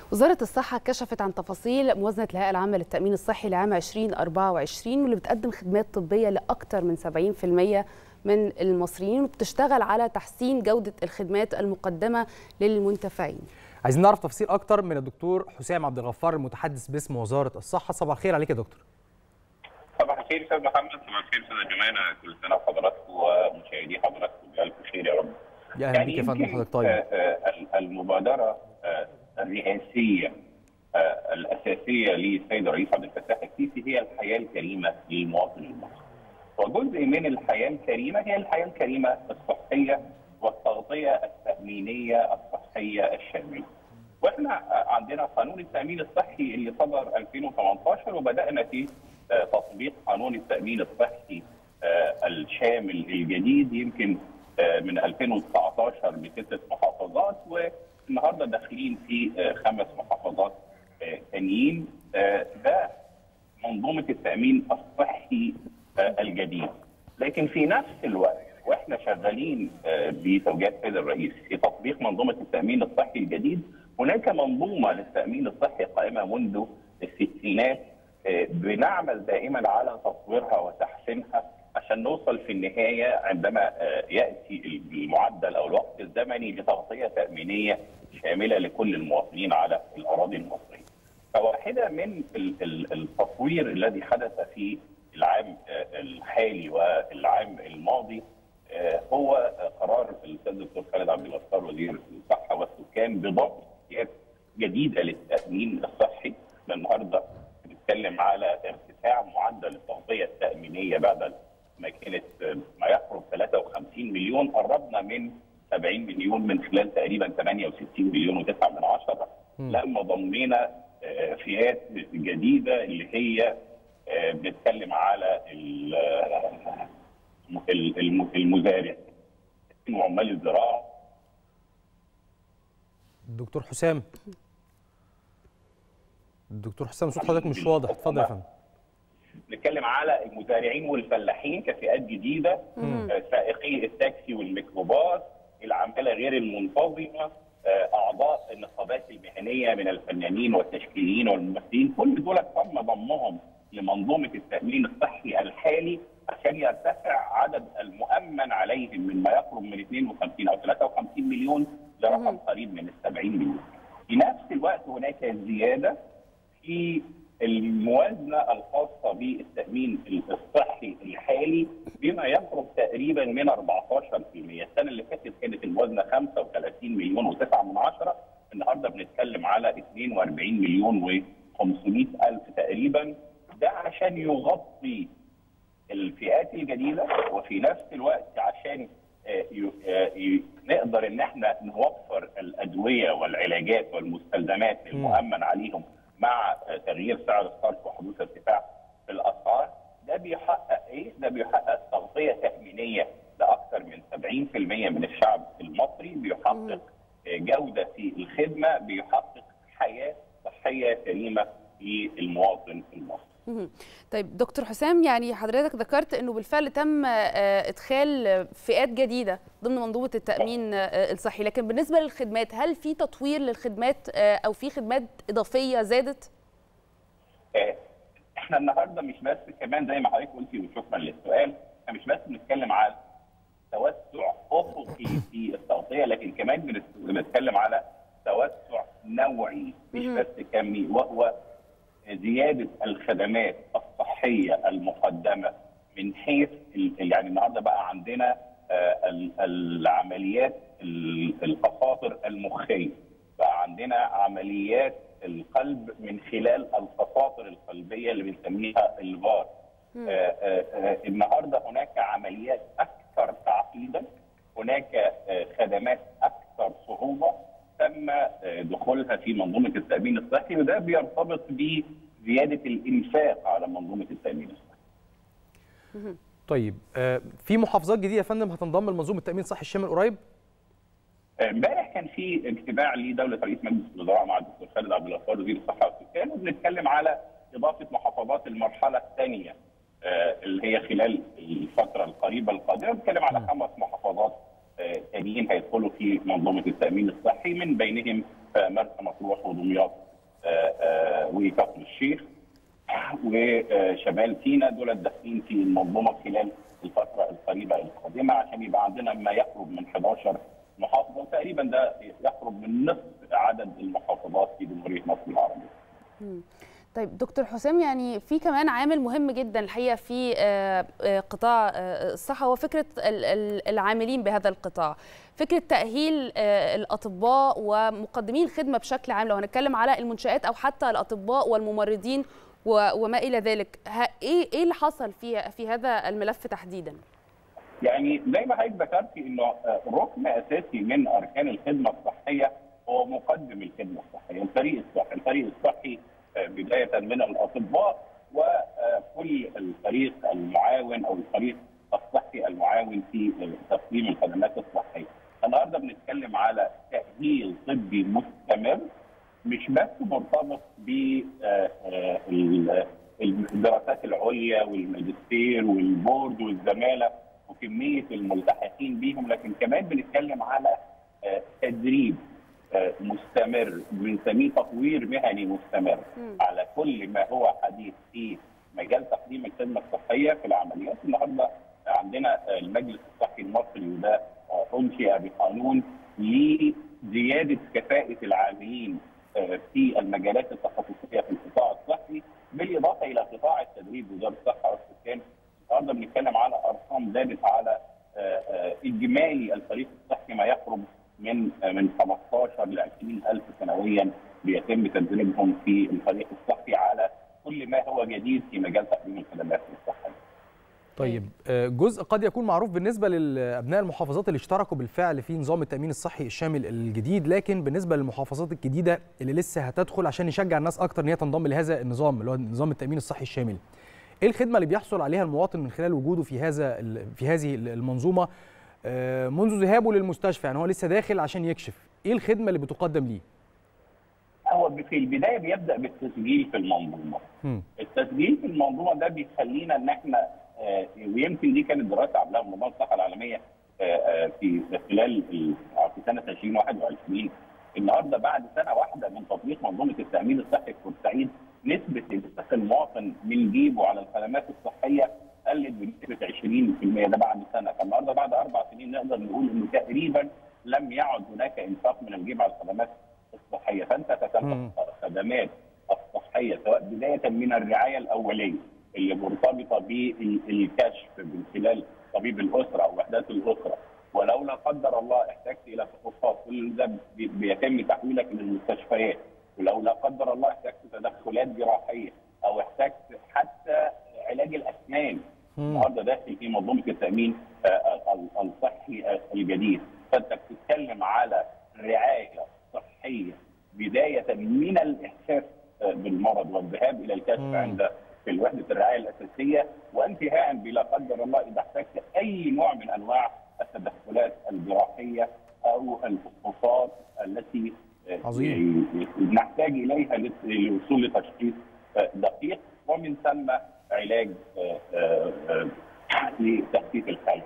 وزارة الصحة كشفت عن تفاصيل موازنة الهيئة العامة للتأمين الصحي لعام 2024 واللي بتقدم خدمات طبية لأكثر من 70% من المصريين وبتشتغل على تحسين جودة الخدمات المقدمة للمنتفعين عايزين نعرف تفاصيل اكتر من الدكتور حسام عبد الغفار المتحدث باسم وزاره الصحه صباح الخير عليك يا دكتور صباح الخير استاذ محمد صباح الخير استاذ جمانه كل سنه وحضراتكم ومشاهدي حضراتكم بألف خير يا رب يا اهلا بيك يا فندم حضرتك طيب المبادره الرئاسيه الاساسيه للسيد الرئيس عبد الفتاح السيسي هي الحياه الكريمه للمواطن المصري. وجزء من الحياه الكريمه هي الحياه الكريمه الصحيه والتغطيه التامينيه الصحيه الشامله. واحنا عندنا قانون التامين الصحي اللي صدر 2018 وبدانا في تطبيق قانون التامين الصحي الشامل الجديد يمكن من 2019 بستة محافظات والنهارده داخلين في خمس محافظات ثانيين ده منظومه التامين الصحي الجديد لكن في نفس الوقت واحنا شغالين بتوجيهات السيد الرئيس في تطبيق منظومه التامين الصحي الجديد هناك منظومه للتامين الصحي قائمه منذ الستينات بنعمل دائما على تطويرها وتحسينها عشان نوصل في النهايه عندما ياتي المعدل او الوقت الزمني لتغطيه تامينيه شامله لكل المواطنين على الاراضي المصريه. فواحده من التطوير الذي حدث في العام الحالي والعام الماضي هو قرار الاستاذ الدكتور خالد عبد الغفار وزير الصحه والسكان بضم سياسات جديده للتامين الصحي النهارده بنتكلم على ارتفاع معدل التغطيه التامينيه بعد ما كانت ما يقرب 53 مليون قربنا من 70 مليون من خلال تقريبا 68 مليون و9 من عشرة لما ضمينا فئات جديده اللي هي بنتكلم على المزارع وعمال الزراعه الدكتور حسام الدكتور حسام صوت حضرتك مش واضح اتفضل يا فندم نتكلم على المزارعين والفلاحين كفئات جديده سائقي التاكسي والميكروباص العماله غير المنتظمه اعضاء النقابات المهنيه من الفنانين والتشكيليين والممثلين كل دول تم ضمهم لمنظومه التامين الصحي الحالي عشان يرتفع عدد المؤمن عليهم من ما يقرب من 52 او 53 مليون لرقم قريب من ال 70 مليون. في نفس الوقت هناك زياده في الموازنه الخاصه بالتامين الصحي الحالي بما يقرب تقريبا من 14%، السنه اللي فاتت كانت الموازنه 35 مليون و9 من عشرة، النهارده بنتكلم على 42 مليون و500 الف تقريبا، ده عشان يغطي الفئات الجديده وفي نفس الوقت عشان نقدر ان احنا نوفر الادويه والعلاجات والمستلزمات المؤمن عليهم مع تغيير سعر الصرف وحدوث ارتفاع في الاسعار ده بيحقق ايه؟ ده بيحقق تغطيه تامينيه لاكثر من 70% من الشعب المصري بيحقق جوده في الخدمه بيحقق حياه صحيه كريمه للمواطن المصري. طيب دكتور حسام يعني حضرتك ذكرت انه بالفعل تم ادخال فئات جديده ضمن منظومه التامين الصحي لكن بالنسبه للخدمات هل في تطوير للخدمات او في خدمات اضافيه زادت احنا النهارده مش بس كمان زي ما حضرتك قلتي وشكرا للسؤال احنا مش بس بنتكلم على توسع افقي في التغطيه لكن كمان بنتكلم على توسع نوعي مش بس كمي وهو زياده الخدمات الصحيه المقدمه من حيث يعني النهارده بقى عندنا العمليات القساطر المخيه بقى عندنا عمليات القلب من خلال القساطر القلبيه اللي بنسميها الفار النهارده هناك عمليات اكثر تعقيدا هناك خدمات اكثر صعوبه تم دخولها في منظومه التامين الصحي وده بيرتبط بزياده الانفاق على منظومه التامين الصحي. طيب في محافظات جديده يا فندم هتنضم لمنظومه التامين الصحي الشامل قريب؟ امبارح كان في اجتماع لدوله رئيس مجلس الوزراء مع الدكتور خالد عبد الغفار وزير الصحه والسكان وبنتكلم على اضافه محافظات المرحله الثانيه اللي هي خلال الفتره القريبه القادمه بنتكلم على خمس محافظات ثانيين هيدخلوا في منظومه التامين الصحي من بينهم مرسى مطروح ودمياط وكفر الشيخ وشمال سيناء دول داخلين في المنظومه خلال الفتره القريبه القادمه عشان يبقى عندنا ما يقرب من 11 محافظه تقريبا ده يقرب من نصف عدد المحافظات في جمهوريه مصر العربيه. طيب دكتور حسام يعني في كمان عامل مهم جدا الحقيقه في قطاع الصحه هو فكره العاملين بهذا القطاع فكره تاهيل الاطباء ومقدمي الخدمه بشكل عام لو هنتكلم على المنشات او حتى الاطباء والممرضين وما الى ذلك ايه ايه اللي حصل في في هذا الملف تحديدا يعني زي ما حضرتك ذكرتي انه ركن اساسي من اركان الخدمه الصحيه هو مقدم الخدمه الصحيه الفريق الصحي الفريق الصحي بدايه من الاطباء وكل الفريق المعاون او الفريق الصحي المعاون في تقديم الخدمات الصحيه. النهارده بنتكلم على تاهيل طبي مستمر مش بس مرتبط بالدراسات العليا والماجستير والبورد والزماله وكميه الملتحقين بيهم لكن كمان بنتكلم على تدريب مستمر بنسميه تطوير مهني مستمر م. على كل ما هو حديث في مجال تقديم الخدمه الصحيه في العمليات النهارده عندنا المجلس الصحي المصري وده انشئ بقانون لزياده كفاءه العاملين في المجالات التخصصيه في القطاع الصحي بالاضافه الى قطاع التدريب وزاره الصحه والسكان النهارده بنتكلم على ارقام زادت على اجمالي الفريق الصحي ما يقرب من من 15 ل 20000 سنويا بيتم تدريبهم في الفريق الصحي على كل ما هو جديد في مجال تقديم الخدمات الصحيه. طيب جزء قد يكون معروف بالنسبه لابناء المحافظات اللي اشتركوا بالفعل في نظام التامين الصحي الشامل الجديد لكن بالنسبه للمحافظات الجديده اللي لسه هتدخل عشان نشجع الناس اكتر ان هي تنضم لهذا النظام اللي هو نظام التامين الصحي الشامل. ايه الخدمه اللي بيحصل عليها المواطن من خلال وجوده في هذا في هذه المنظومه منذ ذهابه للمستشفى يعني هو لسه داخل عشان يكشف ايه الخدمه اللي بتقدم ليه هو في البدايه بيبدا بالتسجيل في المنظومه م. التسجيل في المنظومه ده بيخلينا ان احنا آه ويمكن دي كانت دراسه عملها منظمه الصحه العالميه آه في خلال في سنه 2021 النهارده بعد سنه واحده من تطبيق منظومه التامين الصحي في بورسعيد نسبه انفاق المواطن من جيبه على الخدمات الصحيه قلت بنسبه 20% ده بعد سنه فالنهارده بعد اربع سنين نقدر نقول انه تقريبا لم يعد هناك انفاق من الجيب على الخدمات الصحيه فانت تتلقى الخدمات الصحيه سواء بدايه من الرعايه الاوليه اللي مرتبطه بالكشف من خلال طبيب الاسره او وحدات الاسره ولو لا قدر الله احتجت الى فحوصات كل ده بيتم تحويلك للمستشفيات ولو لا قدر الله احتجت تدخلات جراحيه او احتجت حتى علاج الاسنان النهارده داخل في منظومه التامين الصحي الجديد فانت بتتكلم على رعايه صحيه بدايه من الاحساس بالمرض والذهاب الى الكشف عند في الوحده الرعايه الاساسيه وانتهاء بلا قدر الله اذا احتجت اي نوع من انواع التدخلات الجراحيه او الفحوصات التي عظيم. نحتاج اليها للوصول لتشخيص دقيق ومن ثم علاج لتخفيف الخلل.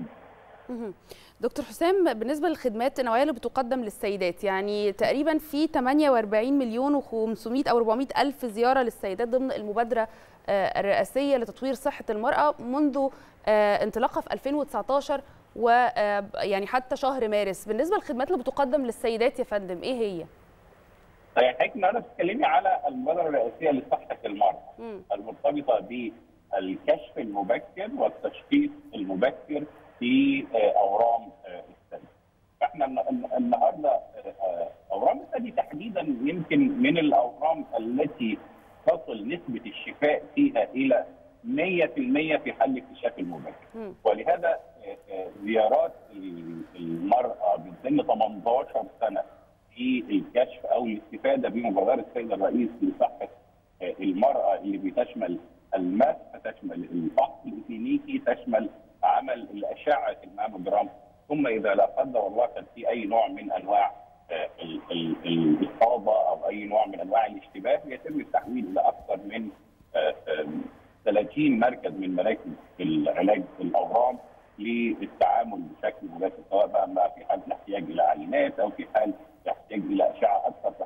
دكتور حسام بالنسبه للخدمات النوعيه اللي بتقدم للسيدات يعني تقريبا في 48 مليون و500 او 400 الف زياره للسيدات ضمن المبادره الرئاسيه لتطوير صحه المراه منذ انطلاقها في 2019 ويعني حتى شهر مارس بالنسبه للخدمات اللي بتقدم للسيدات يا فندم ايه هي؟ حضرتك النهارده بتتكلمي على المبادره الرئاسيه لصحه المراه المرتبطه بالكشف المبكر والتشخيص المبكر في اورام الثدي. احنا النهارده اورام الثدي تحديدا يمكن من الاورام التي تصل نسبه الشفاء فيها الى 100% في حل اكتشاف المبكر ولهذا زيارات المراه من سن 18 سنه في الكشف او الاستفاده بمبادره السيد الرئيس لصحه المراه اللي بتشمل المسح تشمل الفحص الكلينيكي تشمل عمل الاشعه الماموجرام ثم اذا لا قدر الله كان في اي نوع من انواع الاصابه او اي نوع من انواع الاشتباه يتم التحويل الى اكثر من 30 مركز من مراكز العلاج الاورام للتعامل بشكل مباشر سواء بقى, بقى في حال الاحتياج الى عينات او في حال يحتاج الى اشعه اكثر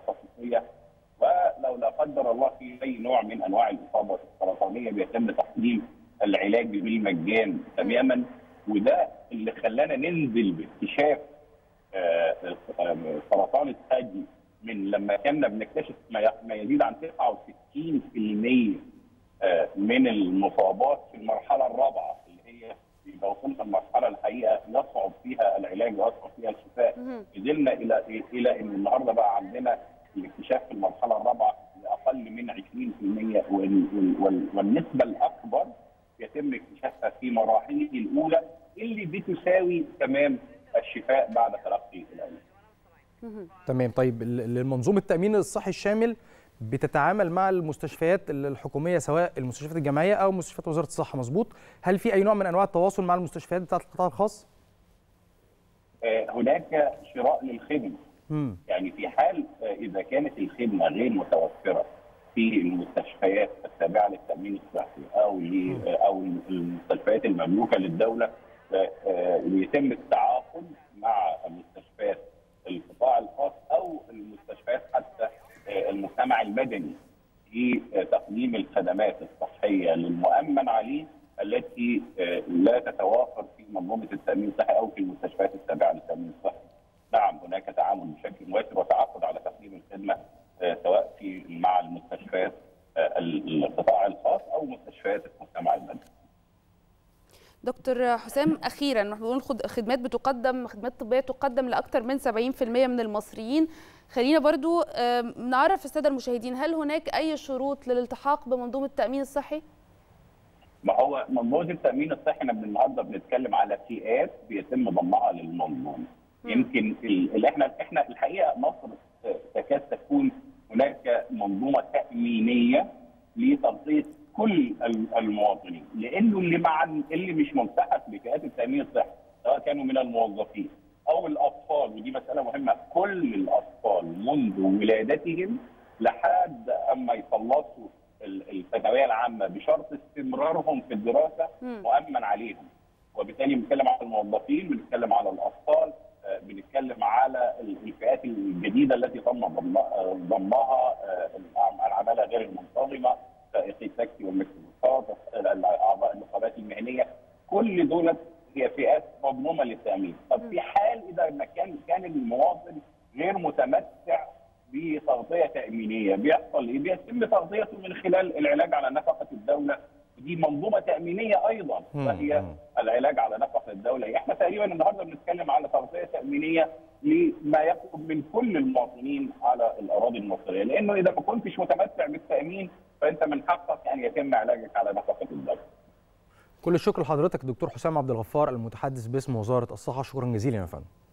من انواع الاصابه السرطانيه بيتم تقديم العلاج بالمجان تماما وده اللي خلانا ننزل باكتشاف آه، آه، سرطان الثدي من لما كنا بنكتشف ما ما يزيد عن 69% آه، من المصابات في المرحله الرابعه اللي هي يبقى وصلنا المرحله الحقيقه يصعب فيها العلاج ويصعب فيها الشفاء نزلنا الى الى ان النهارده بقى عندنا الاكتشاف في المرحله الرابعه لاقل من 20% وال- وال- وال- والنسبه الاكبر يتم اكتشافها في مراحله الاولى اللي بتساوي تمام الشفاء بعد تلقي العلاج. تمام طيب ال- المنظومه التامين الصحي الشامل بتتعامل مع المستشفيات ال- الحكوميه سواء المستشفيات الجامعيه او مستشفيات وزاره الصحه مظبوط هل في اي نوع من انواع التواصل مع المستشفيات بتاعه القطاع الخاص آه، هناك شراء للخدمه امم يعني في حال آه، اذا كانت الخدمه غير متوفره في المستشفيات التابعه للتامين الصحي او ل- آه، او المستشفيات المملوكه للدوله آه، آه، يتم التعاقد مع مستشفيات القطاع الخاص او المستشفيات حتى آه، المجتمع المدني في آه، تقديم الخدمات الصحيه للمؤمن عليه التي آه، لا تتوافر في منظومه التامين الصحي او في المستشفيات التابعه للتامين الصحي. نعم هناك تعامل بشكل مباشر وتعاقد على تقديم الخدمه آه، سواء في مع المستشفيات آه، القطاع الخاص او مستشفيات المجتمع المدني. دكتور حسام اخيرا نحن بنقول خد- خدمات بتقدم خدمات طبيه تقدم لاكثر من 70% من المصريين خلينا برضو آم، نعرف الساده المشاهدين هل هناك اي شروط للالتحاق بمنظومه التامين الصحي ما هو منظومه التامين الصحي احنا من النهارده بنتكلم على فئات بيتم ضمها للمنظومه. يمكن ال- اللي احنا احنا الحقيقه مصر تكاد تكون هناك منظومه تامينيه لتغطيه كل ال- المواطنين لانه اللي مع اللي مش ملتحق بفئات التامين الصحي سواء كانوا من الموظفين او الاطفال ودي مساله مهمه كل الاطفال منذ ولادتهم لحد اما يخلصوا ال- الثانويه العامه بشرط استمرارهم في الدراسه مم. مؤمن عليهم وبالتالي بنتكلم على الموظفين بنتكلم على الاطفال آه، بنتكلم على ال- الفئات الجديده التي تم ضم- آه، ضمها آه، الأعم- العماله غير المنتظمه سائقي التاكسي والميكروباصات ال- اعضاء النقابات المهنيه كل دول هي فئات مضمومه للتامين طب في حال اذا ما كان كان المواطن غير متمتع بتغطيه تامينيه بيحصل ايه؟ بيتم تغطيته من خلال العلاج على نفقه الدوله دي منظومه تامينيه ايضا مم. وهي مم. العلاج على نفقه الدوله احنا تقريبا النهارده بنتكلم على تغطيه تامينيه لما يقرب من كل المواطنين على الاراضي المصريه لانه اذا ما كنتش متمتع بالتامين فانت من حقك ان يتم علاجك على نفقه الدوله كل الشكر لحضرتك دكتور حسام عبد الغفار المتحدث باسم وزاره الصحه شكرا جزيلا يا فندم